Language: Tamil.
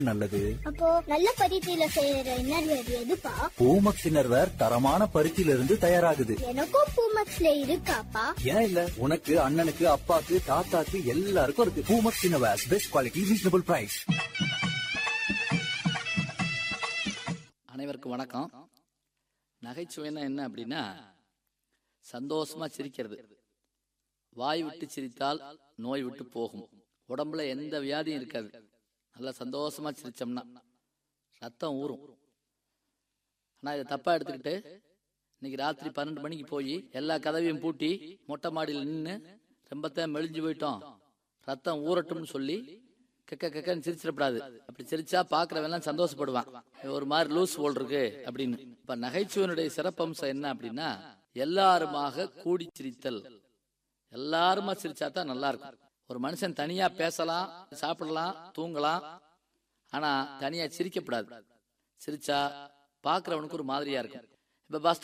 நல்லது அப்போ நல்ல பருத்தியில செய்யற இன்னர்வேர் எதுப்பா பூமக்ஸ் இன்னர்வேர் தரமான பருத்தியில இருந்து தயாராகுது எனக்கும் பூமக்ஸ்ல இருக்காப்பா ஏன் இல்ல உனக்கு அண்ணனுக்கு அப்பாக்கு தாத்தாக்கு எல்லாருக்கும் இருக்கு Poomex innerwear best quality reasonable price அனைவருக்கும் வணக்கம் நகைச்சுவைன்னா என்ன அப்படின்னா சந்தோஷமா சிரிக்கிறது வாய் விட்டு சிரித்தால் நோய் விட்டு போகும் உடம்புல எந்த வியாதியும் இருக்காது நல்லா சந்தோஷமா சிரிச்சோம்னா ரத்தம் ஊறும் ஆனா இதை தப்பா எடுத்துக்கிட்டு இன்னைக்கு ராத்திரி பன்னெண்டு மணிக்கு போய் எல்லா கதவையும் பூட்டி மொட்டை மாடியில் நின்று ரொம்பத்தான் மெலிஞ்சு போயிட்டோம் ரத்தம் ஊறட்டும்னு சொல்லி கக்க கக்கன்னு சிரிச்சிடக்கூடாது அப்படி சிரிச்சா பாக்குறவெல்லாம் சந்தோஷப்படுவான் ஒரு மாதிரி லூஸ் போல் இருக்கு அப்படின்னு இப்ப நகைச்சுவனுடைய சிறப்பம்சம் என்ன அப்படின்னா எல்லாருமாக கூடி சிரித்தல் எல்லாருமா சிரிச்சா தான் நல்லா இருக்கும் ஒரு மனுஷன் தனியா பேசலாம் சாப்பிடலாம் தூங்கலாம் ஆனா தனியா சிரிக்கப்படாது சிரிச்சா பாக்குறவனுக்கு ஒரு மாதிரியா இருக்கும் இப்ப பஸ்